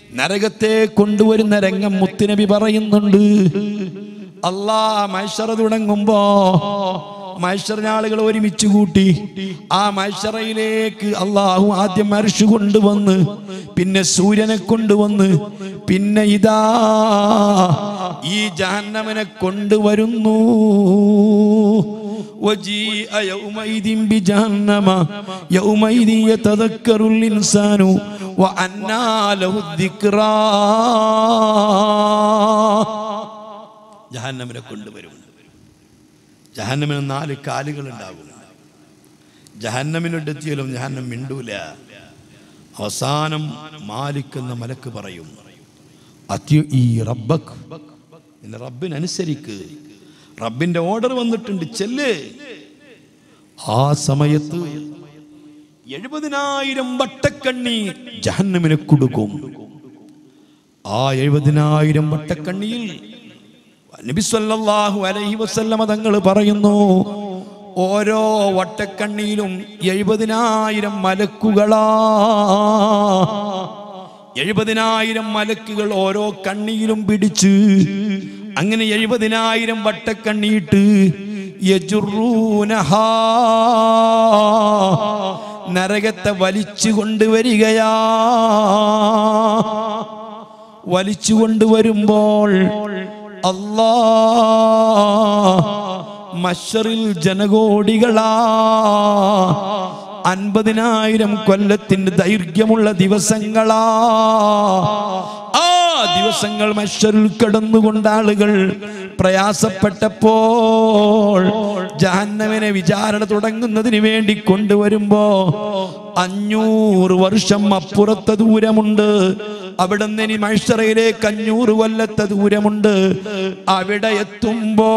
നരകത്തെ കൊണ്ടുവരുന്ന രംഗം മുത്തുനബി പറയുന്നുണ്ട് അല്ലാ മൈഷറ തുടങ്ങുമ്പോ മൈഷറിന് ആളുകൾ ഒരുമിച്ച് കൂട്ടി ആ മൈഷറയിലേക്ക് അള്ളാഹു ആദ്യം മരിച്ചു കൊണ്ടുവന്ന് പിന്നെ സൂര്യനെ കൊണ്ടുവന്ന് പിന്നെ ഇതാ ഈ ജഹന്നമനെ കൊണ്ടുവരുന്നു وجيء يومئذ بجهنم يومئذ يتذكر الإنسان وأنى له الذكرى ജഹന്നമിനെ കൊണ്ടുവരും ജഹന്നമിന് നാല് കാലുകൾ ഉണ്ടാകും ജഹന്നമിനോടെത്തിയാലും ജഹന്നം മിണ്ടൂല അവസാനം മാലിക്കുന്ന മലക്ക് പറയും അത്യു ഈ റബ്ബക് നിന്റെ റബ്ബിനനുസരിക്ക് റബ്ബിന്റെ ഓർഡർ വന്നിട്ടുണ്ട് ചെല്ല് ആ സമയത്ത് എഴുപതിനായിരം വട്ടക്കണ്ണി ജഹന്നമിനെ കൊടുക്കും ആ എഴുപതിനായിരം വട്ടക്കണ്ണിയിൽ നബി സല്ലല്ലാഹു അലൈഹി വസല്ലമ തങ്ങൾ പറയുന്നു ഓരോ വട്ടക്കണ്ണിയിലും എഴുപതിനായിരം മലക്കുകളാ എഴുപതിനായിരം മലക്കുകൾ ഓരോ കണ്ണിയിലും പിടിച്ച് അങ്ങനെ എഴുപതിനായിരം വട്ടക്കണ്ണിയിട്ട് യജുറൂനഹാ നരകത്തെ വലിച്ചു കൊണ്ടുവരികയാ വലിച്ചു കൊണ്ടുവരുമ്പോൾ അല്ലാ മഷറിൽ ജനകോടികളാ അൻപതിനായിരം കൊല്ലത്തിന്റെ ദൈർഘ്യമുള്ള ദിവസങ്ങളാ ആ ദിവസങ്ങൾ മഷറിൽ കിടന്നുകൊണ്ട് ആളുകൾ പ്രയാസപ്പെട്ടപ്പോൾ ജഹന്നവിനെ വിചാരണ തുടങ്ങുന്നതിന് വേണ്ടി കൊണ്ടുവരുമ്പോ അഞ്ഞൂറ് വർഷം അപ്പുറത്തെ ദൂരമുണ്ട് അവിടെ നിന്ന് ഇനി മൈഷറയിലേക്ക് അഞ്ഞൂറ് കൊല്ലത്തെ ദൂരമുണ്ട് അവിടെ എത്തുമ്പോ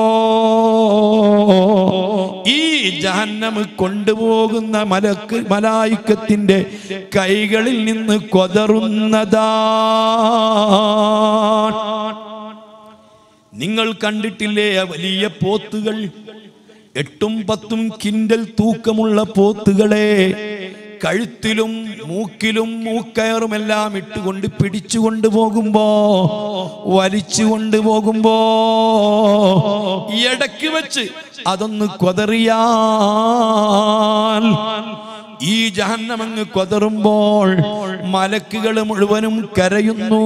ഈ ജഹന്നമ് കൊണ്ടുപോകുന്ന മലക്ക് മലായിക്കത്തിന്റെ കൈകളിൽ നിന്ന് കൊതറുന്നതാ നിങ്ങൾ കണ്ടിട്ടില്ലേ ആ വലിയ പോത്തുകൾ എട്ടും പത്തും കിൻഡൽ തൂക്കമുള്ള പോത്തുകളെ കഴുത്തിലും മൂക്കിലും മൂക്കയറുമെല്ലാം ഇട്ടുകൊണ്ട് പിടിച്ചുകൊണ്ട് പോകുമ്പോ വലിച്ചു കൊണ്ടുപോകുമ്പോ ഇടയ്ക്ക് വെച്ച് അതൊന്ന് കൊതറിയാൽ ഈ ജഹന്നമങ്ങ് കൊതറുമ്പോൾ മലക്കുകൾ മുഴുവനും കരയുന്നു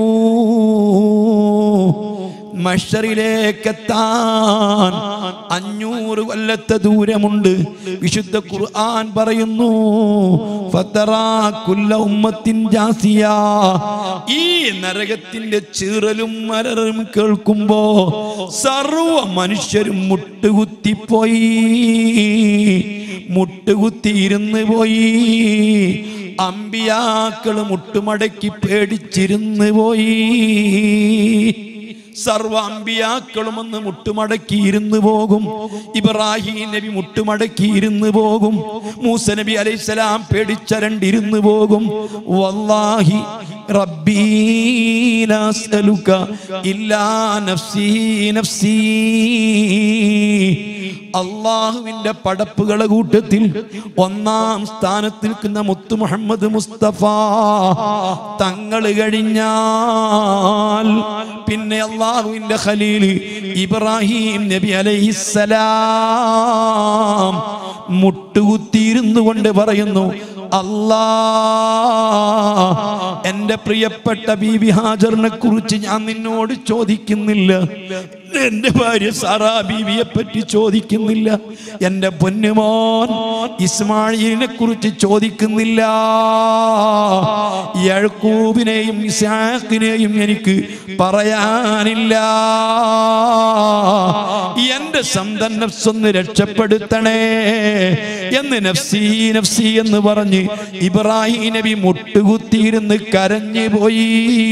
മഷറിലേക്കെത്താൻ അഞ്ഞൂറ് കൊല്ലത്തെ ദൂരമുണ്ട് വിശുദ്ധ ഖുർആൻ പറയുന്നു ഫതറാ കുല്ല ഉമ്മത്തിൻ ജാസിയ ഈ നരകത്തിന്റെ ചീറലും മരറും കേൾക്കുമ്പോ സർവ മനുഷ്യരും മുട്ടുകുത്തിപ്പോയി മുട്ടുകുത്തി ഇരുന്ന് പോയി അമ്പിയാക്കൾ മുട്ടുമടക്കി പേടിച്ചിരുന്ന് പോയി സർവ അമ്പിയാക്കളും ഒന്ന് മുട്ടുമടക്കി ഇരുന്ന് പോകും ഇബ്രാഹിം നബി മുട്ടുമടക്കി ഇരുന്ന് പോകും മൂസ നബി അലൈഹിസ്സലാം പേടിച്ചരണ്ടിരുന്ന് പോകും വല്ലാഹി റബ്ബീ ലാ അസ്അലുക ഇല്ലാ നഫ്സീ നഫ്സീ അള്ളാഹുവിന്റെ പടപ്പുകളെ കൂട്ടത്തിൽ ഒന്നാം സ്ഥാനത്ത് നിൽക്കുന്ന മുത്തു മുഹമ്മദ് മുസ്തഫ തങ്ങൾ കഴിഞ്ഞാൽ പിന്നെ അള്ളാഹുവിന്റെ ഖലീൽ ഇബ്രാഹിം നബി അലൈഹിസ്സലാം മുട്ടുകുത്തിയിരുന്നു കൊണ്ട് പറയുന്നു അല്ലാ എന്റെ പ്രിയപ്പെട്ട ബീബി ഹാജറിനെ കുറിച്ച് ഞാൻ നിന്നോട് ചോദിക്കുന്നില്ല എന്റെ ഭാര്യ സാറാ ബീവിയെ പറ്റി ചോദിക്കുന്നില്ല എന്റെ പൊന്നുമോൻ ഇസ്മായിലിനെ കുറിച്ച് ചോദിക്കുന്നില്ല യഴക്കൂബിനെയും ഇസാഖിനെയും എനിക്ക് പറയാനില്ല എന്റെ സ്വന്തം നഫ്സൊന്ന് രക്ഷപ്പെടുത്തണേ എന്ന് നഫ്സി നഫ്സി എന്ന് പറഞ്ഞ് ഇബ്രാഹിം നബി മുട്ടുകുത്തിയിരുന്ന് കരഞ്ഞു പോയി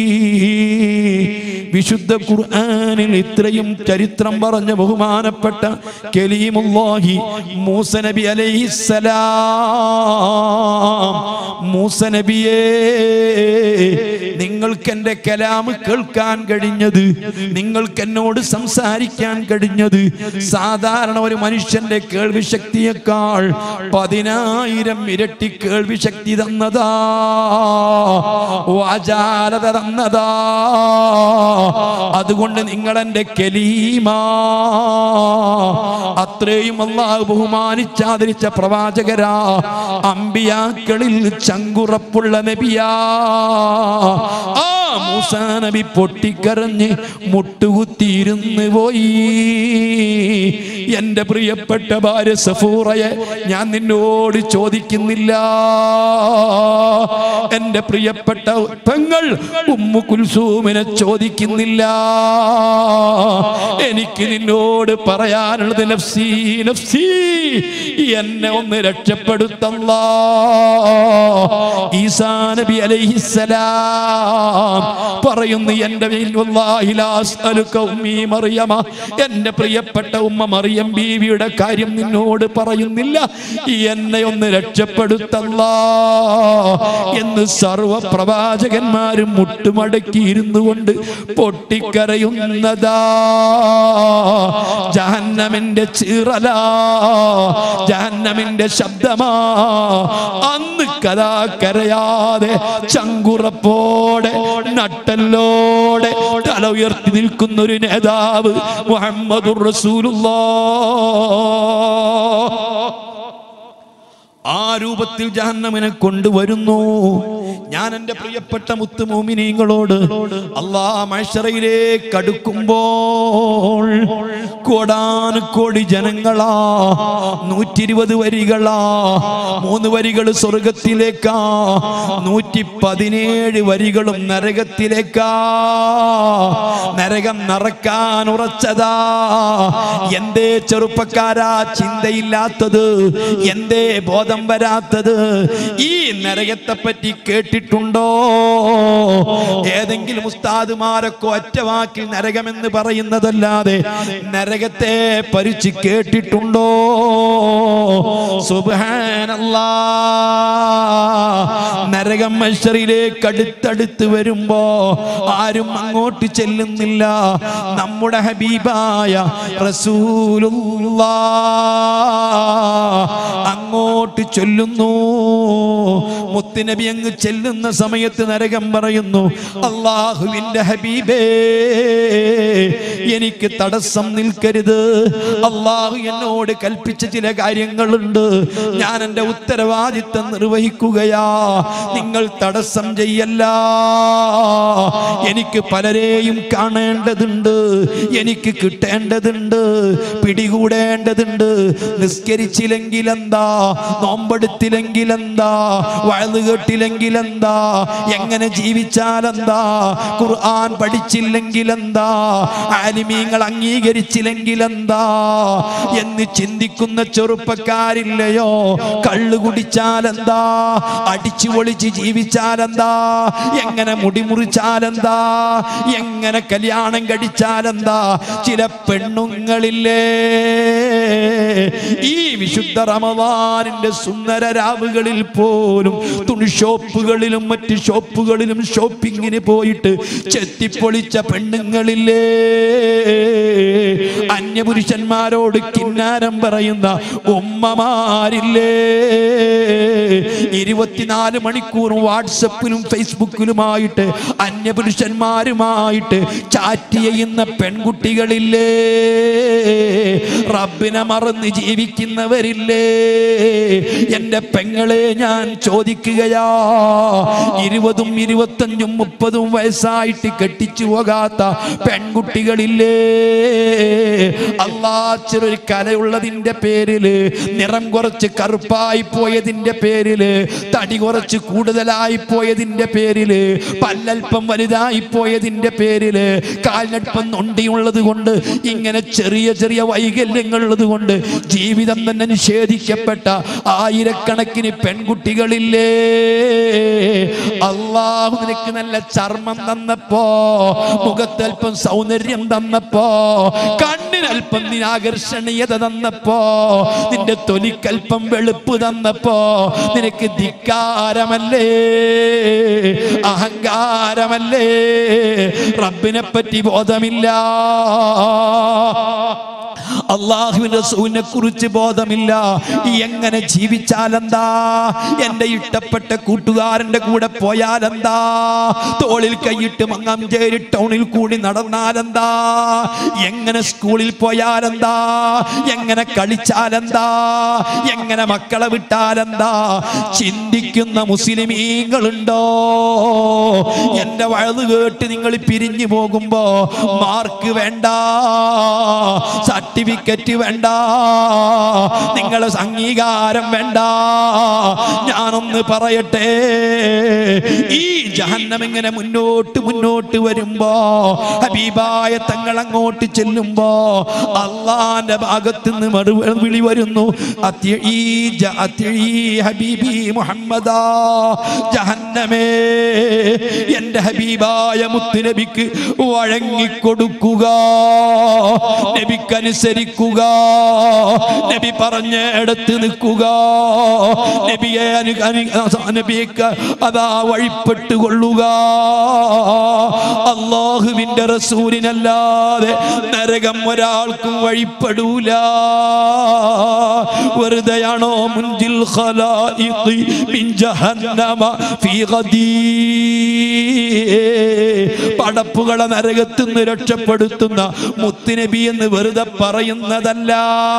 വിശുദ്ധ ഖുർആനിൽ ഇത്രയും ചരിത്രം പറഞ്ഞ ബഹുമാനപ്പെട്ട കലീമുല്ലാഹി മൂസ നബി അലൈഹി മൂസ നബിയേ നിങ്ങൾക്ക് എൻ്റെ കലാമ് കേൾക്കാൻ കഴിഞ്ഞത് നിങ്ങൾക്ക് എന്നോട് സംസാരിക്കാൻ കഴിഞ്ഞത് സാധാരണ ഒരു മനുഷ്യന്റെ കേൾവി ശക്തിയേക്കാൾ പതിനായിരം ഇരട്ടി കേൾവി ശക്തി തന്നതാ വാചാലത തന്നതാ അതുകൊണ്ട് നിങ്ങൾ എൻ്റെ കലീമാ അത്രയും അള്ളാഹു ബഹുമാനിച്ചാദരിച്ച പ്രവാചകരാ അമ്പിയാക്കളിൽ ചങ്കുറപ്പുള്ള നബിയാ ആ മൂസാ നബി പൊട്ടിക്കരഞ്ഞ് മുട്ടുകുത്തിയിരുന്ന് പോയി എൻ്റെ പ്രിയപ്പെട്ട ഭാര്യ സഫൂറയെ ഞാൻ നിന്നോട് ചോദിക്കുന്നില്ല എൻ്റെ പ്രിയപ്പെട്ട പെങ്ങൾ ഉമ്മു കുൽസൂമിനെ ചോദിക്കുന്നില്ല എനിക്ക് നിന്നോട് പറയാനുള്ളത് നഫ്സി നഫ്സി എന്നെ ഒന്ന് രക്ഷപ്പെടുത്തല്ല ഈസാ നബി അലൈഹിസ്സലാം പറയുന്നു എൻ്റെ മേൽ വല്ലാഹി ലാ അസ്അലുക ഉമ്മീ മറിയമ എൻ്റെ പ്രിയപ്പെട്ട ഉമ്മ മറിയം ബീവിയുടെ കാര്യം നിന്നോട് പറയുന്നില്ല എന്നെ ഒന്ന് രക്ഷപ്പെടുത്തല്ല എന്ന് സർവ പ്രവാചകന്മാരും മുട്ടുമടക്കി ഇരുന്നു കൊണ്ട് പൊട്ടിക്കരയുന്നതാ ജഹന്നമിന്റെ ചീറല ജഹന്നമിന്റെ ശബ്ദമാ അന്ന് കഥാ കരയാതെ ചങ്കുറപ്പോടെ നട്ടല്ലോടെ തല ഉയർത്തി നിൽക്കുന്ന ഒരു നേതാവ് മുഹമ്മദുർ റസൂലുള്ള ആ രൂപത്തിൽ ജഹന്നമിനെ കൊണ്ടുവരുന്നു ഞാൻ എൻ്റെ പ്രിയപ്പെട്ട മുത്തുമോമിനീങ്ങളോട് അള്ളാ മഴറയിലേക്ക് അടുക്കുമ്പോൾ കോടാനുകോടി ജനങ്ങളാ നൂറ്റി ഇരുപത് വരികളാ മൂന്ന് വരികൾ സ്വർഗത്തിലേക്കാ നൂറ്റി പതിനേഴ് വരികളും നരകത്തിലേക്കാ നരകം നിറക്കാൻ ഉറച്ചതാ എന്തേ ചെറുപ്പക്കാരാ ചിന്തയില്ലാത്തത് എന്തേ ബോധം വരാത്തത് ഈ നരകത്തെ പറ്റി കേട്ടിട്ടുണ്ടോ ഏതെങ്കിലും ഉസ്താദുമാരൊക്കെ ഒറ്റ വാക്കിൽ നരകമെന്ന് പറയുന്നതല്ലാതെ നരകത്തെ പരിച്ച് കേട്ടിട്ടുണ്ടോ സുബ്ഹാനല്ലാ നരകം മത്സരിലേക്ക് അടുത്തടുത്ത് വരുമ്പോ ആരും അങ്ങോട്ട് ചെല്ലുന്നില്ല നമ്മുടെ ഹബീബായ റസൂലുള്ളാ അങ്ങോട്ട് ചൊല്ലുന്നു മുത്തുനബി അങ്ങ് ചെല്ലുന്ന സമയത്ത് നരകം പറയുന്നു അള്ളാഹുവിന്റെ ഹബീബേ എനിക്ക് തടസ്സം നിൽക്കരുത് അള്ളാഹു എന്നോട് കൽപ്പിച്ച ചില കാര്യങ്ങളുണ്ട് ഞാൻ എൻ്റെ ഉത്തരവാദിത്തം നിർവഹിക്കുകയാ നിങ്ങൾ തടസ്സം ചെയ്യല്ല എനിക്ക് പലരെയും കാണേണ്ടതുണ്ട് എനിക്ക് കിട്ടേണ്ടതുണ്ട് പിടികൂടേണ്ടതുണ്ട് നിസ്കരിച്ചില്ലെങ്കിൽ എന്താ നോമ്പെടുത്തില്ലെങ്കിൽ എന്താ വഴുതു കേട്ടില്ലെങ്കിൽ എന്താ എങ്ങനെ ജീവിച്ചാൽ എന്താ ഖുർആൻ പഠിച്ചില്ലെങ്കിൽ എന്താ ആലിമീങ്ങൾ അംഗീകരിച്ചില്ലെങ്കിൽ എന്താ എന്ന് ചിന്തിക്കുന്ന ചെറുപ്പക്കാരില്ലയോ കള്ളു കുടിച്ചാലെന്താ അടിച്ചു പൊളിച്ച് ജീവിച്ചാലെന്താ എങ്ങനെ മുടി മുറിച്ചാലെന്താ എങ്ങനെ കല്യാണം കഴിച്ചാലെന്താ ചില പെണ്ണുങ്ങളില്ലേ ഈ വിശുദ്ധ റമദാനിന്റെ സുന്ദര രാവുകളിൽ പോലും തുണി ഷോപ്പുകളിലും മറ്റ് ഷോപ്പുകളിലും ഷോപ്പിങ്ങിന് പോയിട്ട് ചെത്തിപ്പൊളിച്ച പെണ്ണുങ്ങളില്ലേ അന്യപുരുഷന്മാരോട് കിന്നാരം പറയുന്ന ഉമ്മമാരില്ലേ ഇരുപത്തിനാല് മണിക്കൂർ വാട്സപ്പിലും ഫേസ്ബുക്കിലുമായിട്ട് അന്യപുരുഷന്മാരുമായിട്ട് ചാറ്റ് ചെയ്യുന്ന പെൺകുട്ടികളില്ലേ റബ്ബിനെ മറന്ന് ജീവിക്കുന്നവരില്ലേ എൻ്റെ പെങ്ങളെ ഞാൻ ചോദിക്കുകയാ ഇരുപതും ഇരുപത്തഞ്ചും മുപ്പതും വയസ്സായിട്ട് കെട്ടിച്ചു പോകാത്ത പെൺകുട്ടികളില്ലേ അല്ലാ ചെറിയൊരു കലയുള്ളതിൻ്റെ പേരില് നിറം കുറച്ച് കറുപ്പായി പോയതിൻ്റെ പേരില് തടി കുറച്ച് കൂടുതലായി പോയതിൻ്റെ പേരില് പല്ലൽപ്പം വലുതായി പോയതിൻ്റെ പേരില് കാൽനടപ്പം നൊണ്ടിയുള്ളത് കൊണ്ട് ഇങ്ങനെ ചെറിയ ചെറിയ വൈകല്യങ്ങൾ ഉള്ളത് കൊണ്ട് ജീവിതം തന്നെ മുന്നേ നിഷേധിക്കപ്പെട്ട ആയിരക്കണക്കിന് പെൺകുട്ടികളില്ലേ അള്ളാഹു നിനക്ക് നല്ല ചർമ്മം തന്നപ്പോ മുഖത്തൽപ്പം സൗന്ദര്യം തന്നപ്പോ കണ്ണിനൽപ്പം നീ ആകർഷണീയത തന്നപ്പോ നിന്റെ തൊലിക്കൽപ്പം വെളുപ്പ് തന്നപ്പോ നിനക്ക് ധിക്കാരമല്ലേ അഹങ്കാരമല്ലേ റബ്ബിനെ പറ്റി ബോധമില്ല അള്ളാഹുവിന്റെ റസൂലിനെ കുറിച്ച് ബോധമില്ല എങ്ങനെ ജീവിച്ചാലെന്താ എന്റെ ഇഷ്ടപ്പെട്ട കൂട്ടുകാരന്റെ കൂടെ പോയാലെന്താ തോളിൽ കൈയിട്ട് മങ്ങാഞ്ചേരി ടൗണിൽ കൂടി നടന്നാലെന്താ എങ്ങനെ സ്കൂളിൽ പോയാലെന്താ എങ്ങനെ കളിച്ചാലെന്താ എങ്ങനെ മക്കളെ വിട്ടാലെന്താ ചിന്തിക്കുന്ന മുസ്ലിമീങ്ങളുണ്ടോ എന്റെ വഴുത് കേട്ട് നിങ്ങൾ പിരിഞ്ഞു പോകുമ്പോ മാർക്ക് വേണ്ട സർട്ടിഫിക്കറ്റ് വേണ്ട നിങ്ങളെ അംഗീകാരം വേണ്ട ഞാനൊന്ന് പറയട്ടെ ഈ ജഹന്നം ഇങ്ങനെ മുന്നോട്ട് മുന്നോട്ട് വരുമ്പോ ഹബീബായ തങ്ങൾ അങ്ങോട്ട് ചെല്ലുമ്പോ അള്ളാന്റെ ഭാഗത്ത് നിന്ന് മറു വിളി വരുന്നു അത്യഈ ജ- അത്യഈ ഹബീബി മുഹമ്മദാ ജഹന്നമേ എന്റെ ഹബീബായ മുത്തുനബിക്ക് വഴങ്ങിക്കൊടുക്കുക നബിക്കനുസരിക്കുക നബി പറഞ്ഞ ഇടത്ത് നിൽക്കുക നബിയെ അനു അനു- നബിക്ക് അതാ വഴിപ്പെട്ട് കൊള്ളുക അള്ളാഹുവിന്റെ റസൂലിനല്ലാതെ നരകം ഒരാൾക്കും വഴിപ്പെടൂല വെറുതെയാണോ മുൻജിൽ ഖലായിഖി മിൻ ജഹന്നമ ഫീ ഗദീ പടപ്പുകളെ നരകത്തിൽ നിന്ന് രക്ഷപ്പെടുത്തുന്ന മുത്തുനബി എന്ന് വെറുതെ പറയുന്നതല്ല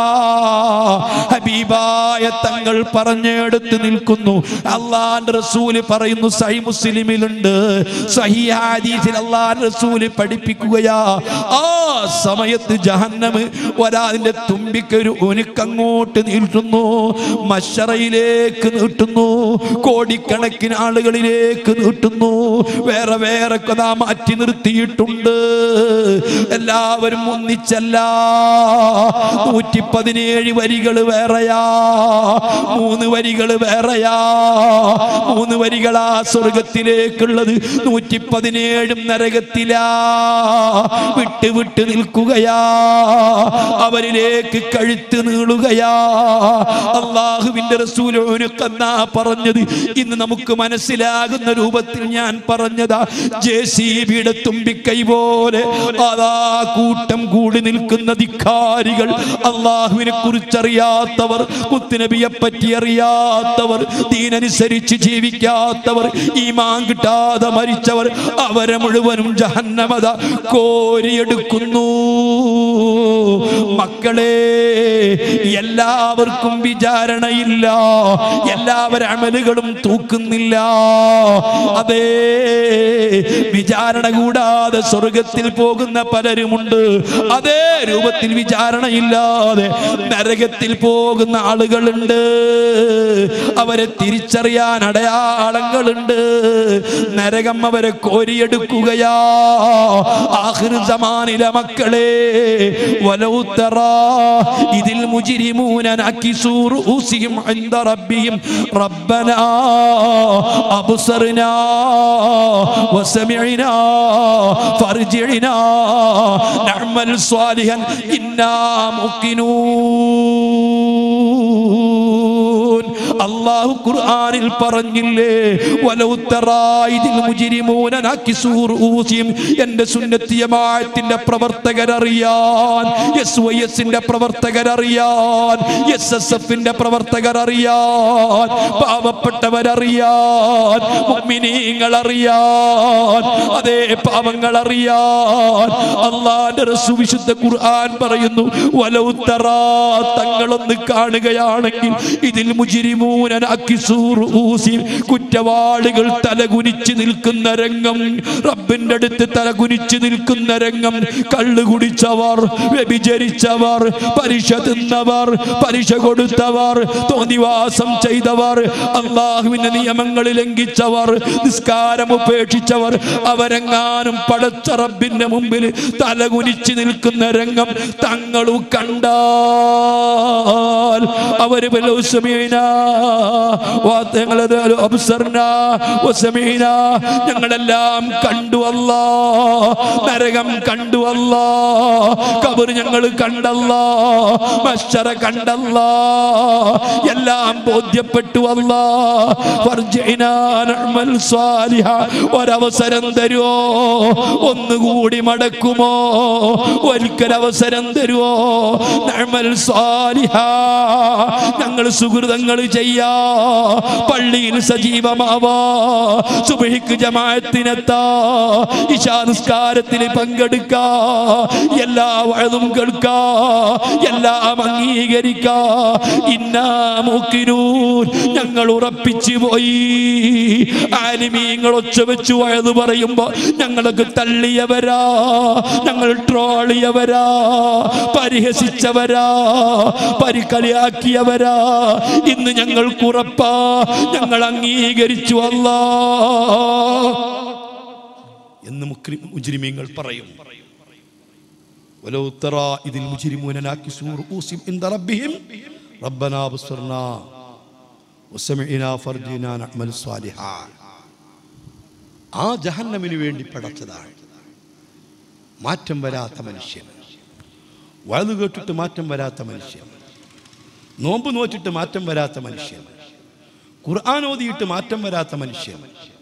ഹബീബായ തങ്ങൾ പറഞ്ഞെടുത്ത് നിൽക്കുന്നു അള്ളാന്റെ റസൂല് പറയുന്നു സഹി മുസ്ലിമിലുണ്ട് സഹി ഹദീസിൽ അള്ളാന്റെ റസൂല് പഠിപ്പിക്കുകയാ ആ സമയത്ത് ജഹന്നമ് ഒരാതിന്റെ തുമ്പിക്കൊരു ഒനുക്കങ്ങോട്ട് നീട്ടുന്നു മഷറയിലേക്ക് നീട്ടുന്നു കോടിക്കണക്കിന് ആളുകളിലേക്ക് നീട്ടുന്നു വേറെ വേറെ കഥാ മാറ്റി നിർത്തിയിട്ടുണ്ട് എല്ലാവരും ഒന്നിച്ചല്ല നൂറ്റി പതിനേഴ് വരികൾ വേറെയാ മൂന്ന് വരികൾ വേറെയാ മൂന്ന് വരികളാ സ്വർഗത്തിലേക്കുള്ളത് നൂറ്റി പതിനേഴും നരകത്തിലാ വിട്ട് വിട്ട് നിൽക്കുകയാ അവരിലേക്ക് കഴുത്ത് നീളുകയാ അള്ളാഹുവിന്റെ റസൂലോനുക്കെന്നാ പറഞ്ഞത് ഇന്ന് നമുക്ക് മനസ്സിലാകുന്ന രൂപത്തിൽ ഞാൻ പറഞ്ഞതാ ജെ സി ബിയുടെ തുമ്പിക്കൈ പോലെ അതാ കൂട്ടം കൂടി നിൽക്കുന്ന ധിക്കാരികൾ അള്ളാഹുവിനെ കുറിച്ചറിയാത്തവർ മുത്തുനബിയെ പറ്റി അറിയാത്തവർ ദീനനുസരിച്ച് ജീവിക്കാത്തവർ ഈമാൻ കിട്ടാതെ മരിച്ചവർ അവരെ മുഴുവനും ജഹന്നമത കോരിയെടുക്കുന്നു മക്കളെ എല്ലാവർക്കും വിചാരണയില്ല എല്ലാവരും അമലുകളും തൂക്കുന്നില്ല അതേ വിചാരണ കൂടാതെ സ്വർഗത്തിൽ പോകുന്ന പലരുമുണ്ട് അതേ രൂപത്തിൽ വിചാരണയില്ലാതെ നരകത്തിൽ പോകുന്ന ആളുകളുണ്ട് അവരെ തിരിച്ചറിയാൻ അടയാളങ്ങളുണ്ട് നരകം അവരെ കോരിയെടുക്കുകയാ ആഖിർ സമാനിലെ മക്കളെ വലൗത്തറ ഇതിൽ മുജിരിമൂന നക്കിസൂ റൂസിഹിം عند ربهم ربنا أبصرنا وسمعنا فارجعنا نعمل صالحا إنا موقنون അള്ളാഹു ഖുർആനിൽ പറഞ്ഞില്ലേ വലൗത്തറായിദിൽ മുജിരിമൂന നാക്കിസൂർ ഊസിയും എന്റെ സുന്നത്തിയമായത്തിന്റെ പ്രവർത്തകരറിയാൻ എസ് വൈ എസിന്റെ പ്രവർത്തകരറിയാൻ എസ് എസ് എഫിന്റെ പ്രവർത്തകരറിയാൻ പാവപ്പെട്ടവരറിയാൻ മുഅ്മിനീങ്ങൾ അറിയാൻ അതേ പാവങ്ങൾ അറിയാൻ അള്ളാന്റെ റസൂ വിശുദ്ധ ഖുർആൻ പറയുന്നു വലൗത്തറാ തങ്ങളൊന്ന് കാണുകയാണെങ്കിൽ ഇതിൽ മുജിരിമൂന മുജിരിമൂന നാക്കിസൂ റൂസിഹിം. കുറ്റവാളികൾ തലകുനിച്ച് നിൽക്കുന്ന രംഗം റബ്ബിന്റെ അടുത്ത് തലകുനിച്ച് നിൽക്കുന്ന രംഗം കള്ളു കുടിച്ചവർ വ്യഭിചരിച്ചവർ പലിശ തിന്നവർ പലിശ കൊടുത്തവർ തോന്നിവാസം ചെയ്തവർ അള്ളാഹുവിന്റെ നിയമങ്ങൾ ലംഘിച്ചവർ നിസ്കാരം ഉപേക്ഷിച്ചവർ അവരെങ്ങാനും പടച്ച റബ്ബിന്റെ മുമ്പിൽ തലകുനിച്ച് നിൽക്കുന്ന രംഗം തങ്ങളും കണ്ടാൽ അവര് വല്ല ഉസ്മീന വാർത്തങ്ങളത് അബ്സർന വസമീന ഞങ്ങളെല്ലാം കണ്ടു അല്ലാ നരകം കണ്ടു അല്ലാ കബർ ഞങ്ങൾ കണ്ടല്ലാ മശ്ശറ കണ്ടല്ലാ എല്ലാം ബോധ്യപ്പെട്ടു അല്ലാ ഫർജിനാ നഅ്മൽ സ്വാലിഹ ഒരവസരം തരുമോ ഒന്നുകൂടി മടക്കുമോ ഒരിക്കലവസരം തരുമോ നഅ്മൽ സ്വാലിഹ ഞങ്ങൾ സുഹൃതങ്ങൾ ചെയ്യാ പള്ളിയിൽ സജീവമാവാ സുബഹിക്ക് ജമാഅത്തിനെത്താ ഇശാ നിസ്കാരത്തിൽ പങ്കെടുക്കാ എല്ലാ വഴതും കേൾക്കാ എല്ലാം അംഗീകരിക്കാ ഇന്നാ മുക്കിനൂൻ ഞങ്ങൾ ഉറപ്പിച്ചു പോയി ആലിമീങ്ങൾ ഒച്ച വെച്ച് വഴത് പറയുമ്പോ ഞങ്ങൾക്ക് തള്ളിയവരാ ഞങ്ങൾ ട്രോളിയവരാ പരിഹസിച്ചവരാ പരിക്കളിയാക്കിയവരാ ഇന്ന് ഞങ്ങൾക്കുറപ്പാ ഞങ്ങൾ അംഗീകരിച്ചു അല്ലാ എന്ന് മുക്രി- മുജ്രിമീങ്ങൾ പറയും ولو ترى إذ المجرمون ناكسوا رؤوسهم عند ربهم ربنا بصرنا وسمعنا فرجنا نعمل صالحا ആ ജഹന്നമിന് വേണ്ടി പടച്ചതാണ് മാറ്റം വരാത്ത മനുഷ്യൻ വയത് കേട്ടിട്ട് മാറ്റം വരാത്ത മനുഷ്യൻ നോമ്പ് നോറ്റിട്ട് മാറ്റം വരാത്ത മനുഷ്യൻ ഖുർആൻ ഓതിയിട്ട് മാറ്റം വരാത്ത മനുഷ്യൻ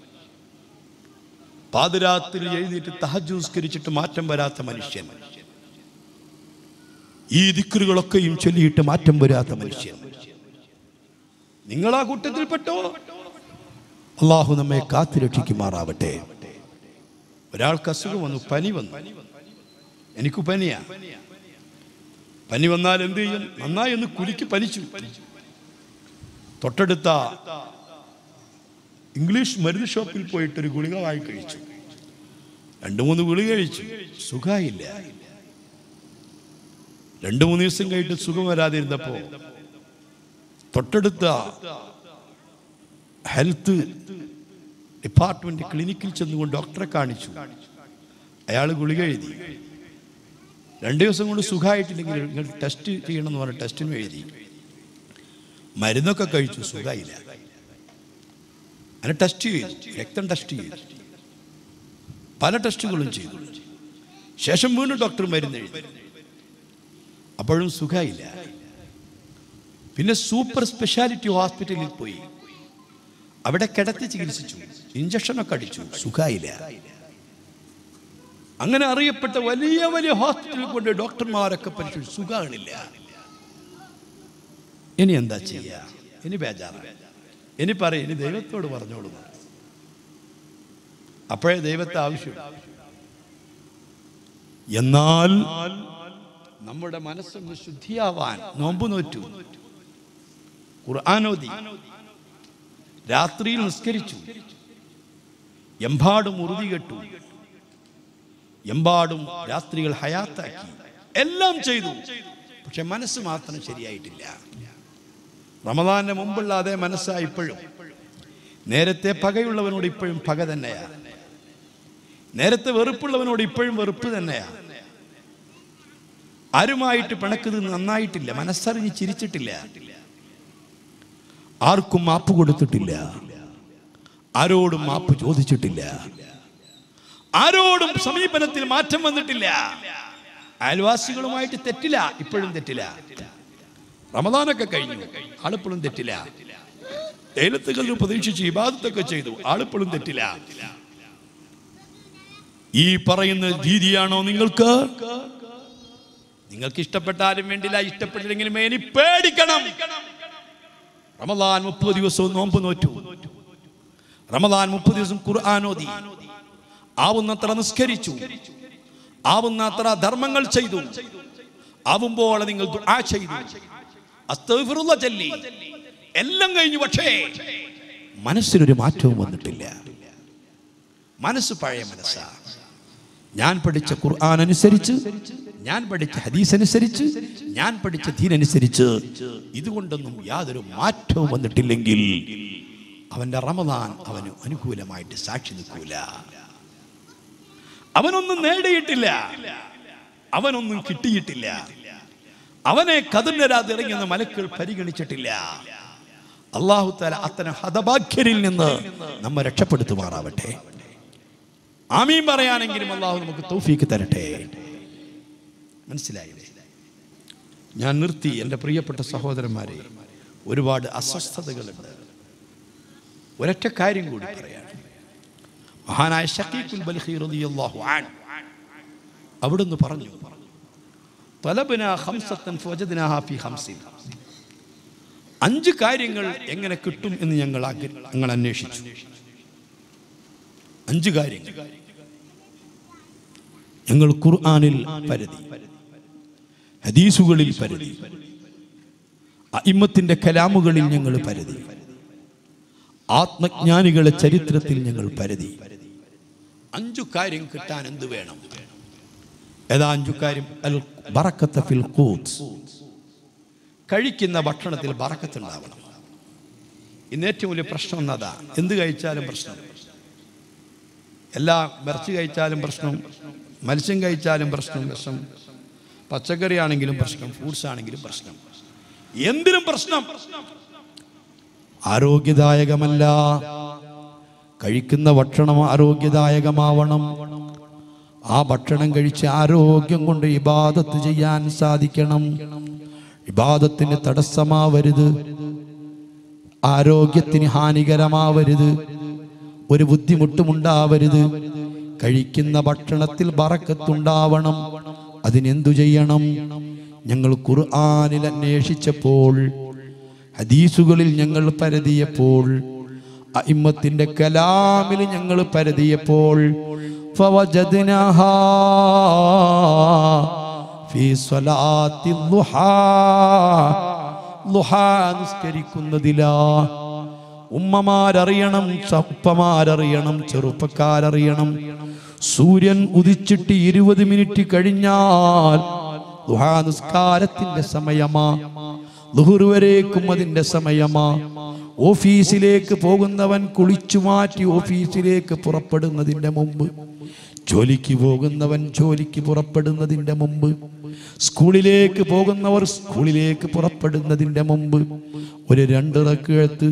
പാതിരാത്രി എഴുതിയിട്ട് തഹജുസ്കരിച്ചിട്ട് മാറ്റം വരാത്ത മനുഷ്യൻ ഈ ദിക്കറുകളൊക്കെയും ചൊല്ലിയിട്ട് മാറ്റം വരാത്ത മനുഷ്യൻ നിങ്ങൾ ആ കൂട്ടത്തിൽപ്പെട്ടോ അള്ളാഹു നമ്മെ കാത്തുരക്ഷിക്കുമാറാവട്ടെ ഒരാൾക്ക് അസുഖം വന്നു പനി വന്നു എനിക്ക് പനിയാ പനി വന്നാൽ എന്ത് ചെയ്യും നന്നായി ഒന്ന് കുലുക്കി പനിച്ചു തൊട്ടടുത്ത ഇംഗ്ലീഷ് മരുന്ന് ഷോപ്പിൽ പോയിട്ട് ഒരു ഗുളിക വാങ്ങി കഴിച്ചു രണ്ടു മൂന്ന് ഗുളിക കഴിച്ചു സുഖമായില്ല രണ്ടു മൂന്ന് ദിവസം കഴിഞ്ഞിട്ട് സുഖം വരാതിരുന്നപ്പോ തൊട്ടടുത്ത ഹെൽത്ത് ഡിപ്പാർട്ട്മെന്റ് ക്ലിനിക്കിൽ ചെന്നുകൊണ്ട് ഡോക്ടറെ കാണിച്ചു അയാൾ ഗുളിക എഴുതി രണ്ട് ദിവസം കൊണ്ട് സുഖമായിട്ടില്ലെങ്കിൽ നിങ്ങൾ ടെസ്റ്റ് ചെയ്യണം എന്ന് പറഞ്ഞ ടെസ്റ്റിനും എഴുതി മരുന്നൊക്കെ കഴിച്ചു സുഖമായില്ല അങ്ങനെ ടെസ്റ്റ് ചെയ്തു രക്തം ടെസ്റ്റ് ചെയ്തു പല ടെസ്റ്റുകളും ചെയ്തു ശേഷം വീണ്ടും ഡോക്ടർ മരുന്ന് എഴുതി അപ്പോഴും സുഖമായില്ല പിന്നെ സൂപ്പർ സ്പെഷ്യാലിറ്റി ഹോസ്പിറ്റലിൽ പോയി അവിടെ കിടത്തി ചികിത്സിച്ചു ഇഞ്ചക്ഷനൊക്കെ അടിച്ചു സുഖമായില്ല അങ്ങനെ അറിയപ്പെട്ട വലിയ വലിയ ഹോസ്പിറ്റലിൽ കൊണ്ട് ഡോക്ടർമാരൊക്കെ പരിശോധിച്ചു സുഖമാണില്ല ഇനി എന്താ ചെയ്യുക ഇനി ബേജാറാണ് ഇനി പറയും ഇനി ദൈവത്തോട് പറഞ്ഞോളൂ എന്ന്. അപ്പോഴേ ദൈവത്തെ ആവശ്യം എന്നാൽ നമ്മുടെ മനസ്സൊന്ന് ശുദ്ധിയാവാൻ നോമ്പ് നോറ്റു ഖുർആാനോദി രാത്രിയിൽ നിസ്കരിച്ചു എമ്പാടും ഉറുതി കെട്ടു എമ്പാടും രാത്രികൾ ഹയാത്താക്കി എല്ലാം ചെയ്തു പക്ഷെ മനസ്സ് മാത്രം ശരിയായിട്ടില്ല റമദാന്റെ മുമ്പുള്ള അതേ മനസ്സാ ഇപ്പോഴും നേരത്തെ പകയുള്ളവനോട് ഇപ്പോഴും പക തന്നെയാ നേരത്തെ വെറുപ്പുള്ളവനോട് ഇപ്പോഴും വെറുപ്പ് തന്നെയാ ആരുമായിട്ട് പിണക്കുന്നത് നന്നായിട്ടില്ല മനസ്സറിഞ്ഞ് ചിരിച്ചിട്ടില്ല ആർക്കും മാപ്പ് കൊടുത്തിട്ടില്ല ആരോടും മാപ്പ് ചോദിച്ചിട്ടില്ല ആരോടും സമീപനത്തിൽ മാറ്റം വന്നിട്ടില്ല അയൽവാസികളുമായിട്ട് തെറ്റില്ല ഇപ്പോഴും തെറ്റില്ല റമദാനൊക്കെ കഴിഞ്ഞു ആളിപ്പോഴും തെറ്റില്ല ഏലത്തുകളിൽ പ്രതീക്ഷിച്ച് ഇബാദത്തൊക്കെ ചെയ്തു ആളിപ്പോഴും തെറ്റില്ല ഈ പറയുന്ന രീതിയാണോ നിങ്ങൾക്ക് നിങ്ങൾക്ക് ഇഷ്ടപ്പെട്ടാലും വേണ്ടില്ല ഇഷ്ടപ്പെട്ടില്ലെങ്കിലും ഇനി പേടിക്കണം റമദാൻ മുപ്പത് ദിവസവും നോമ്പ് നോറ്റു റമദാൻ മുപ്പത് ദിവസം ഖുർആൻ ഓതി ആവുന്നത്ര നിസ്കരിച്ചു ആവുന്നത്ര ധർമ്മങ്ങൾ ചെയ്തു ആവുമ്പോൾ നിങ്ങൾ ദുആ ചെയ്തു അസ്തഗ്ഫിറുല്ലാഹ് ചൊല്ലി എല്ലാം കഴിഞ്ഞു പക്ഷേ മനസ്സിനൊരു മാറ്റവും വന്നിട്ടില്ല മനസ്സ് പഴയ മനസ്സാ ഞാൻ പഠിച്ച ഖുർആൻ അനുസരിച്ച് ഞാൻ പഠിച്ച ഹദീസ് അനുസരിച്ച് ഞാൻ പഠിച്ച ദീൻ അനുസരിച്ച് ഇതുകൊണ്ടൊന്നും യാതൊരു മാറ്റവും വന്നിട്ടില്ലെങ്കിൽ അവന്റെ റമദാൻ അവന് അനുകൂലമായിട്ട് സാക്ഷി നിൽക്കൂല അവനൊന്നും നേടിയിട്ടില്ല അവനൊന്നും കിട്ടിയിട്ടില്ല അവനെ കതിർന്നരാത് ഇറങ്ങിയെന്ന് മലക്കൾ പരിഗണിച്ചിട്ടില്ല അള്ളാഹു താല അത്തരം ഹതഭാഗ്യരിൽ നിന്ന് നമ്മെ രക്ഷപ്പെടുത്തുമാറാവട്ടെ ആമീൻ പറയാനെങ്കിലും അള്ളാഹു നമുക്ക് തൗഫീക്ക് തരട്ടെ മനസ്സിലായില്ലേ ഞാൻ നിർത്തി എൻ്റെ പ്രിയപ്പെട്ട സഹോദരന്മാരെ ഒരുപാട് അസ്വസ്ഥതകളുണ്ട് ഒരൊറ്റ കാര്യം കൂടി പറയാം മഹാനായ ഷക്കീഖുൽ ബൽഖി റളിയല്ലാഹു അൻഹു അവിടുന്ന് പറഞ്ഞു തലബന ഖംസത്തൻ ഫവജദ്നാഹാ ഫീ ഖംസിൻ അഞ്ച് കാര്യങ്ങൾ എങ്ങനെ കിട്ടും എന്ന് ഞങ്ങൾ ആഗ്ര- ഞങ്ങൾ അന്വേഷിച്ചു അഞ്ച് കാര്യങ്ങൾ ഞങ്ങൾ ഖുർആനിൽ പരതി ഹദീസുകളിൽ പരതി അയിമ്മത്തിന്റെ കലാമുകളിൽ ഞങ്ങൾ പരതി ആത്മജ്ഞാനികളെ ചരിത്രത്തിൽ ഞങ്ങൾ പരതി അഞ്ചു കാര്യം കിട്ടാൻ എന്ത് വേണം ഏതാ അഞ്ചു കാര്യം അൽ ബറക്കത്ത ഫിൽ ഖൂത്ത് കഴിക്കുന്ന ഭക്ഷണത്തിൽ ബറക്കത്തുണ്ടാവണം ഇന്ന് ഏറ്റവും വലിയ പ്രശ്നം എന്നതാ എന്ത് കഴിച്ചാലും പ്രശ്നം എല്ലാ ഇറച്ചി കഴിച്ചാലും പ്രശ്നം മത്സ്യം കഴിച്ചാലും പ്രശ്നം പ്രശ്നം പച്ചക്കറി ആണെങ്കിലും പ്രശ്നം ഫ്രൂട്ട്സ് ആണെങ്കിലും പ്രശ്നം എന്തിനും പ്രശ്നം ആരോഗ്യദായകമല്ല കഴിക്കുന്ന ഭക്ഷണം ആരോഗ്യദായകമാവണം ആ ഭക്ഷണം കഴിച്ച് ആരോഗ്യം കൊണ്ട് ഇബാദത്ത് ചെയ്യാൻ സാധിക്കണം ഇബാദത്തിന് തടസ്സമാവരുത് ആരോഗ്യത്തിന് ഹാനികരമാവരുത് ഒരു ബുദ്ധിമുട്ടുമുണ്ടാവരുത് കഴിക്കുന്ന ഭക്ഷണത്തിൽ ബറക്കത്തുണ്ടാവണം അതിനെന്തു ചെയ്യണം ഞങ്ങൾ ഖുർആനിൽ അന്വേഷിച്ചപ്പോൾ ഹദീസുകളിൽ ഞങ്ങൾ പരതിയപ്പോൾ അയിമ്മത്തിന്റെ കലാമിൽ ഞങ്ങൾ പരതിയപ്പോൾ ഫവജദ്നാഹാ ഫീ സ്വലാത്തി ളുഹാ ളുഹാ നിസ്കരിക്കുന്നതിലാ ഉമ്മമാരറിയണം ചപ്പമാരറിയണം ചെറുപ്പക്കാരറിയണം സൂര്യൻ ഉദിച്ചിട്ട് ഇരുപത് മിനിറ്റ് കഴിഞ്ഞാൽ ദുഹാ നിസ്കാരത്തിന്റെ സമയമാ ലുഹുർ വരേക്കും അതിന്റെ സമയമാ ഓഫീസിലേക്ക് പോകുന്നവൻ കുളിച്ചു മാറ്റി ഓഫീസിലേക്ക് പുറപ്പെടുന്നതിന്റെ മുമ്പ് ജോലിക്ക് പോകുന്നവൻ ജോലിക്ക് പുറപ്പെടുന്നതിന്റെ മുമ്പ് സ്കൂളിലേക്ക് പോകുന്നവർ സ്കൂളിലേക്ക് പുറപ്പെടുന്നതിന്റെ മുമ്പ് ഒരു രണ്ട് റക്കഴത്ത്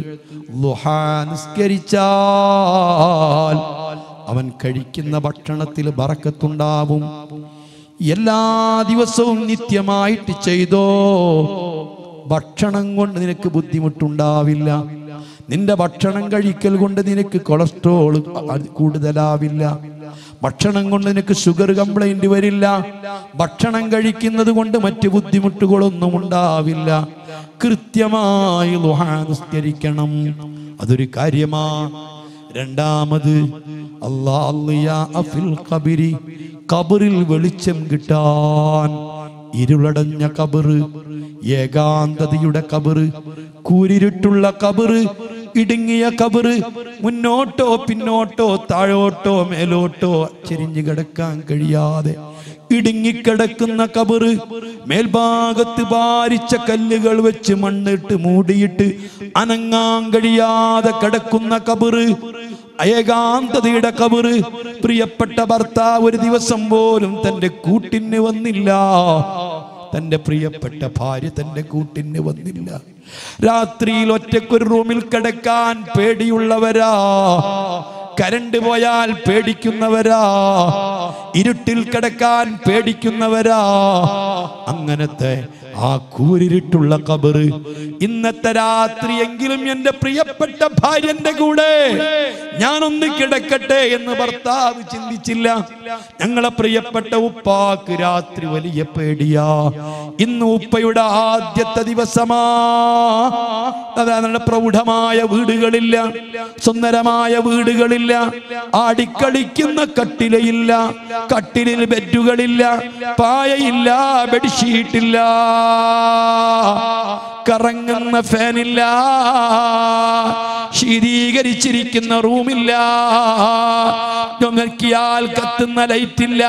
നിസ്കരിച്ചാൽ അവൻ കഴിക്കുന്ന ഭക്ഷണത്തിൽ ബറക്കത്തുണ്ടാവും എല്ലാ ദിവസവും നിത്യമായിട്ട് ചെയ്തോ ഭക്ഷണം കൊണ്ട് നിനക്ക് ബുദ്ധിമുട്ടുണ്ടാവില്ല നിന്റെ ഭക്ഷണം കഴിക്കൽ കൊണ്ട് നിനക്ക് കൊളസ്ട്രോൾ കൂടുതലാവില്ല ഭക്ഷണം കൊണ്ട് നിനക്ക് ഷുഗർ കംപ്ലൈന്റ് വരില്ല ഭക്ഷണം കഴിക്കുന്നത് കൊണ്ട് മറ്റ് ബുദ്ധിമുട്ടുകളൊന്നും ഉണ്ടാവില്ല കൃത്യമായി ലുഹാ നിസ്കരിക്കണം അതൊരു കാര്യമാ രണ്ടാമത് അള്ളാഹ് കബിരി കബറിൽ വെളിച്ചം കിട്ടാൻ ഇരുളടഞ്ഞ കബറ് ഏകാന്തതയുടെ കബറ് കൂരിരുട്ടുള്ള കബറ് ഇടുങ്ങിയ കബറ് മുന്നോട്ടോ പിന്നോട്ടോ താഴോട്ടോ മേലോട്ടോ ചെരിഞ്ഞു കിടക്കാൻ കഴിയാതെ ഇടുങ്ങിക്കിടക്കുന്ന കബറ് മേൽഭാഗത്ത് ഭാരിച്ച കല്ലുകൾ വെച്ച് മണ്ണിട്ട് മൂടിയിട്ട് അനങ്ങാൻ കഴിയാതെ കിടക്കുന്ന കബറ് ഏകാന്തതയുടെ കബറ് പ്രിയപ്പെട്ട ഭർത്താവ് ഒരു ദിവസം പോലും തന്റെ കൂട്ടിന് വന്നില്ല തന്റെ പ്രിയപ്പെട്ട ഭാര്യ തന്റെ കൂട്ടിന് വന്നില്ല രാത്രിയിൽ ഒറ്റക്കൊരു റൂമിൽ കിടക്കാൻ പേടിയുള്ളവരാ കരണ്ട് പോയാൽ പേടിക്കുന്നവരാ ഇരുട്ടിൽ കിടക്കാൻ പേടിക്കുന്നവരാ അങ്ങനത്തെ ആ കൂരിരുട്ടുള്ള കബറ് ഇന്നത്തെ രാത്രിയെങ്കിലും എന്റെ പ്രിയപ്പെട്ട ഭാര്യന്റെ കൂടെ ഞാനൊന്ന് കിടക്കട്ടെ എന്ന് ഭർത്താവ് ചിന്തിച്ചില്ല ഞങ്ങളെ പ്രിയപ്പെട്ട ഉപ്പാക്ക് രാത്രി വലിയ പേടിയാ ഇന്ന് ഉപ്പയുടെ ആദ്യത്തെ ദിവസമാ അതാ നമ്മുടെ പ്രൗഢമായ വീടുകളില്ല സുന്ദരമായ വീടുകളില്ല ആടിക്കളിക്കുന്ന കട്ടിലയില്ല കട്ടിലിൽ ബെഡുകളില്ല പായയില്ല ബെഡ്ഷീറ്റില്ല കറങ്ങുന്ന ഫാനില്ല ശീതീകരിച്ചിരിക്കുന്ന റൂമില്ല നോക്കിയാൽ കത്തുന്ന ലൈറ്റില്ല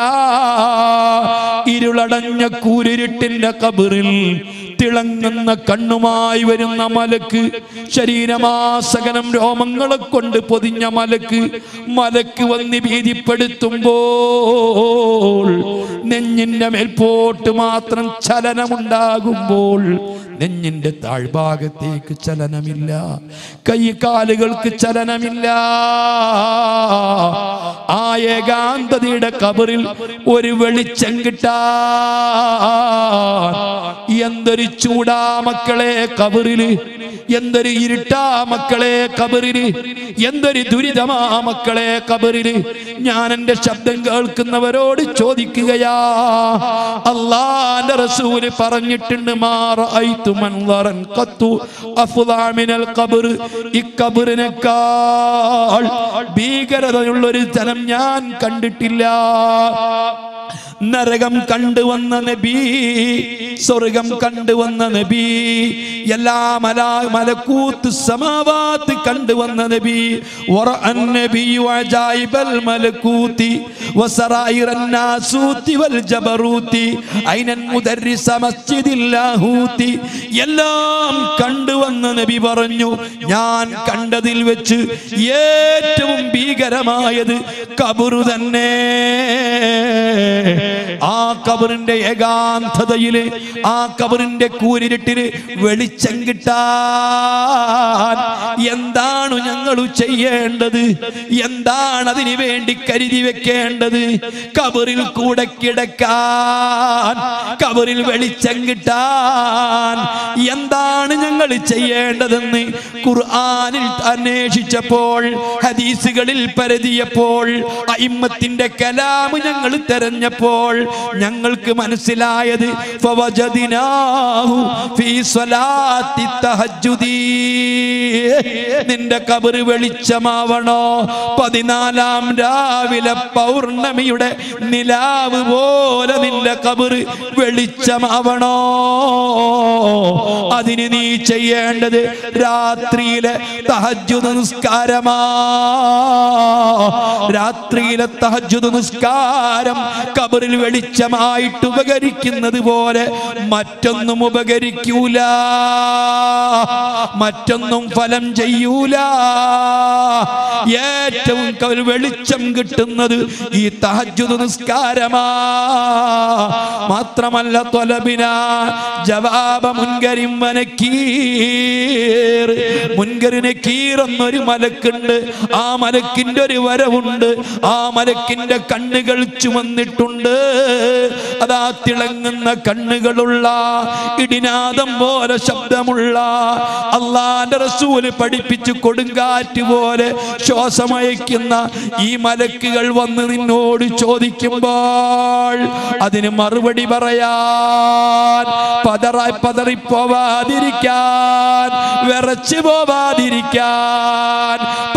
ഇരുളടഞ്ഞ കൂരിരുട്ടിന്റെ കബറിൽ തിളങ്ങുന്ന കണ്ണുമായി വരുന്ന മലക്ക് ശരീരമാസകനം രോമങ്ങളെ കൊണ്ട് പൊതിഞ്ഞ മലക്ക് മലക്ക് വന്ന് ഭീതിപ്പെടുത്തുമ്പോൾ നെഞ്ഞിന്റെ മേൽപോട്ട് മാത്രം ചലനമുണ്ടാകുമ്പോൾ നെഞ്ഞിന്റെ താഴ്ഭാഗത്തേക്ക് ചലനമില്ല കൈ കാലുകൾക്ക് ചലനമില്ല ആ ഏകാന്തതയുടെ കബറിൽ ഒരു വെളിച്ചം കിട്ടാ എന്തൊരു ചൂടാ മക്കളെ കബറില് എന്തൊരു ഇരുട്ടാ മക്കളെ കബറില് എന്തൊരു ദുരിതമാ മക്കളെ കബറില് ഞാൻ എന്റെ ശബ്ദം കേൾക്കുന്നവരോട് ചോദിക്കുകയാ അള്ളാന്റെ റസൂല് പറഞ്ഞിട്ടുണ്ട് മാറ മൻവറൻ ഖത്തു അഫ്ളാ മിനൽ ഖബർ ഈ ഖബറിനേക്കാൾ ഭീകരതയുള്ള ഒരു സ്ഥലം ഞാൻ കണ്ടിട്ടില്ല നരകം കണ്ടുവന്ന നബി സ്വർഗം കണ്ടുവന്ന നബി എല്ലാ മല മലക്കൂത്ത് സമാവാത്ത് കണ്ടുവന്ന നബി വറഅൻ നബിയു അജായിബൽ മലക്കൂത്തി വസറായിറൻ നാസൂത്തി വൽ ജബറൂത്തി ഐനൻ മുദർരിസ മസ്ജിദിൽ ലാഹൂത്തി എല്ലാം കണ്ടുവന്ന നബി പറഞ്ഞു ഞാൻ കണ്ടതിൽ വെച്ച് ഏറ്റവും ഭീകരമായത് കബറു തന്നെ ആ കബറിന്റെ ഏകാന്തതയില് ആ കബറിന്റെ കൂരിരുട്ടില് വെളിച്ചം കിട്ടാൻ എന്താണ് ഞങ്ങൾ ചെയ്യേണ്ടത് എന്താണ് അതിനു വേണ്ടി കരുതി വെക്കേണ്ടത് കബറിൽ കൂടെ കിടക്കാൻ കബറിൽ വെളിച്ചം കിട്ടാൻ എന്താണ് ഞങ്ങൾ ചെയ്യേണ്ടതെന്ന് ഖുർആനിൽ അന്വേഷിച്ചപ്പോൾ ഹദീസുകളിൽ പരതിയപ്പോൾ അയിമ്മത്തിന്റെ കലാമ് ഞങ്ങൾ തെരഞ്ഞപ്പോൾ ഞങ്ങൾക്ക് മനസ്സിലായത് ഫവജദിനാഹു ഫീ സ്വലാത്തി തഹജ്ജുദി. നിന്റെ കബറ് വെളിച്ചമാവണോ പതിനാലാം രാവിലെ പൗർണമിയുടെ നിലാവ് പോലെ നിന്റെ കബറ് വെളിച്ചമാവണോ അതിന് നീ ചെയ്യേണ്ടത് രാത്രിയിലെ തഹജ്ജുദ് നിസ്കാരമാ രാത്രിയിലെ തഹജ്ജുദ് നിസ്കാരം കബറിൽ വെളിച്ചമായിട്ട് ഉപകരിക്കുന്നത് പോലെ മറ്റൊന്നും ഉപകരിക്കൂല മറ്റൊന്നും ഫലം ചെയ്യൂല ഏറ്റവും കബറിൽ വെളിച്ചം കിട്ടുന്നത് ഈ തഹജ്ജുദ് നിസ്കാരമാ മാത്രമല്ല തൊലബിന ജവാബ മുൻകരിം വനക്കീർ മുൻകരിനെ കീറെന്നൊരു മലക്കുണ്ട് ആ മലക്കിന്റെ ഒരു വരവുണ്ട് ആ മലക്കിന്റെ കണ്ണുകൾ ചുമന്നിട്ടുണ്ട് അതാ തിളങ്ങുന്ന കണ്ണുകളുള്ള ഇടിനാദം പോലെ ശബ്ദമുള്ള അള്ളാന്റെ റസൂല് പഠിപ്പിച്ചു കൊടുങ്കാറ്റ് പോലെ ശ്വാസമയക്കുന്ന ഈ മലക്കുകൾ വന്ന് നിന്നോട് ചോദിക്കുമ്പോൾ അതിന് മറുപടി പറയാൻ പതറായി പതറിപ്പോവാതിരിക്കാൻ വിറച്ചു പോവാതിരിക്കാൻ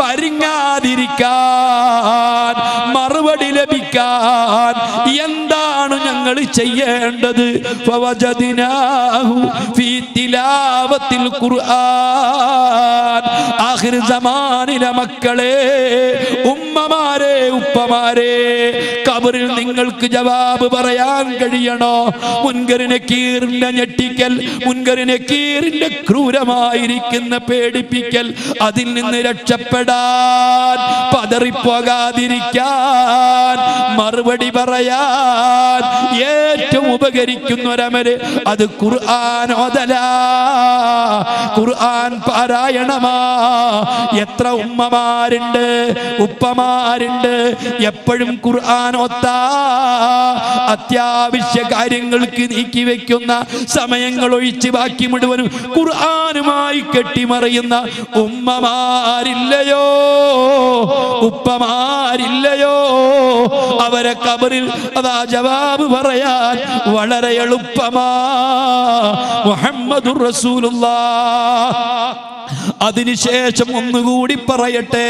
പരിങ്ങാതിരിക്കാൻ മറുപടി ലഭിക്കാൻ എന്താണ് ഞങ്ങൾ ചെയ്യേണ്ടത് ഫവജദിനാഹു ഫീ തിലാവത്തിൽ ഖുർആൻ ആഖിർ സമാനിലെ മക്കളെ ഉമ്മമാരെ ഉപ്പമാരെ കബറിൽ നിങ്ങൾക്ക് ജവാബ് പറയാൻ കഴിയണോ മുൻകറിനെ കീറിന്റെ ഞെട്ടിക്കൽ മുൻകറിനെ കീറിന്റെ ക്രൂരമായിരിക്കുന്ന പേടിപ്പിക്കൽ അതിൽ നിന്ന് രക്ഷപ്പെടാൻ പതറിപ്പോകാതിരിക്കാൻ മറുപടി പറയാൻ ഏറ്റവും ഉപകരിക്കുന്ന ഒരമര് അത് ഖുർആൻ ഓതല ഖുർആൻ പാരായണമാ എത്ര ഉമ്മമാരുണ്ട് ഉപ്പമാരുണ്ട് എപ്പോഴും ഖുർആൻ ഒത്ത അത്യാവശ്യ കാര്യങ്ങൾക്ക് നീക്കി വെക്കുന്ന സമയങ്ങൾ ഒഴിച്ച് ബാക്കി മുഴുവനും ഖുർആനുമായി കെട്ടിമറിയുന്ന ഉമ്മമാരില്ലയോ ഉപ്പമാരില്ലയോ അവരെ കബറിൽ അതാ ജവാബ് പറയാൻ വളരെ എളുപ്പമാ മുഹമ്മദുർ റസൂലുള്ളാഹ് അതിനുശേഷം ഒന്നുകൂടി പറയട്ടെ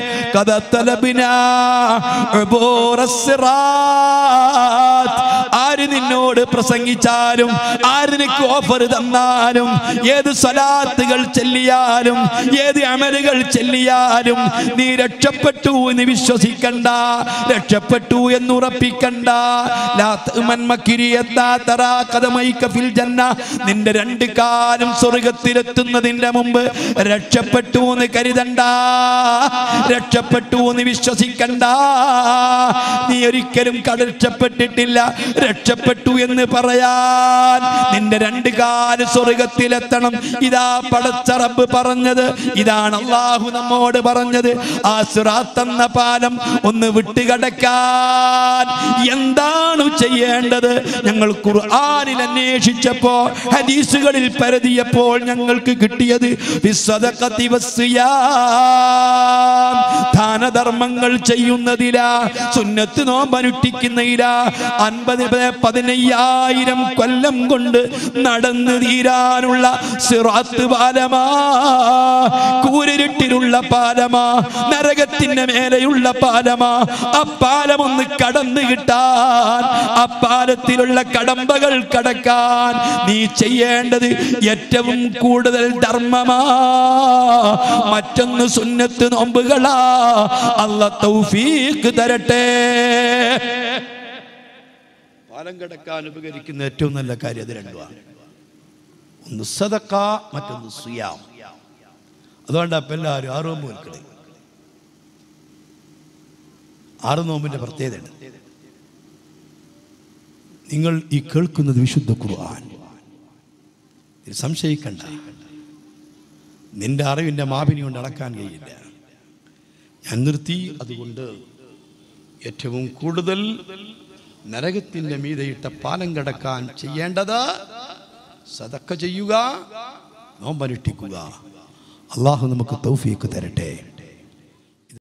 കഥ തലബിന ആ ആര് നിന്നോട് പ്രസംഗിച്ചാലും ആര് നിനക്ക് ഓഫർ തന്നാലും ഏത് സ്വലാത്തുകൾ ചെല്ലിയാലും ഏത് അമലുകൾ ചെല്ലിയാലും നീ രക്ഷപ്പെട്ടു എന്ന് വിശ്വസിക്കണ്ട രക്ഷപ്പെട്ടു എന്ന് ഉറപ്പിക്കണ്ട ലാ തഅ്മൻ മക്രിയത്താ തറാ ഖദമൈക ഫിൽ ജന്ന നിന്റെ രണ്ട് കാലും സ്വർഗത്തിലെത്തുന്നതിന്റെ മുമ്പ് രക്ഷപ്പെട്ടു എന്ന് കരുതണ്ട രക്ഷപ്പെട്ടു എന്ന് വിശ്വസിക്കണ്ട നീ ഒരിക്കലും രക്ഷപ്പെട്ടിട്ടില്ല രക്ഷപ്പെട്ടു എന്ന് പറയാൻ നിന്റെ രണ്ട് കാല് സ്വർഗത്തിലെത്തണം ഇതാ പടച്ച റബ്ബ് പറഞ്ഞത് ഇതാണ് അള്ളാഹു നമ്മോട് പറഞ്ഞത് ആ സിറാത്ത് എന്ന പാലം ഒന്ന് വിട്ടുകടക്കാൻ എന്താണ് ചെയ്യേണ്ടത് ഞങ്ങൾ ഖുർആനിൽ അന്വേഷിച്ചപ്പോ ഹദീസുകളിൽ പരതിയപ്പോൾ ഞങ്ങൾക്ക് കിട്ടിയത് ബിസ്സദഖത്തി വസ്സിയാം. ദാനധർമ്മങ്ങൾ ചെയ്യുന്നതില സുന്നത്ത് നോമ്പനുഷ്ഠിക്കുന്നതില അൻപത് പതിനയ്യായിരം കൊല്ലം കൊണ്ട് നടന്നു തീരാനുള്ള സിറാത്ത് പാലമാ കൂരിരുട്ടിലുള്ള പാലമാ നരകത്തിന്റെ മേലെയുള്ള പാലമാ ആ പാലം ഒന്ന് കടന്നു കിട്ടാൻ ആ പാലത്തിലുള്ള കടമ്പകൾ കടക്കാൻ നീ ചെയ്യേണ്ടത് ഏറ്റവും കൂടുതൽ ധർമ്മമാ മറ്റൊന്ന് സുന്നത്ത് നോമ്പുകളാ അല്ല തൗഫീഖ് തരട്ടെ പാലം കടക്കാൻ ഉപകരിക്കുന്ന ഏറ്റവും നല്ല കാര്യം അത് രണ്ടുമാണ് ഒന്ന് സദക്ക മറ്റൊന്ന് സുയാം അതുകൊണ്ട് അപ്പം എല്ലാവരും ആറ് നോമ്പ് നിൽക്കണേ ആറ് നോമ്പിന്റെ പ്രത്യേകതയാണ് നിങ്ങൾ ഈ കേൾക്കുന്നത് വിശുദ്ധ ഖുർആൻ ഇത് സംശയിക്കണ്ട നിന്റെ അറിവിന്റെ മാപിനി കൊണ്ട് അളക്കാൻ കഴിയില്ല ഞാൻ നിർത്തി അതുകൊണ്ട് ഏറ്റവും കൂടുതൽ നരകത്തിന്റെ മീതയിട്ട പാലം കടക്കാൻ ചെയ്യേണ്ടത് സതക്ക ചെയ്യുക നോമ്പനുഷ്ഠിക്കുക അള്ളാഹു നമുക്ക് തൗഫീക്ക് തരട്ടെ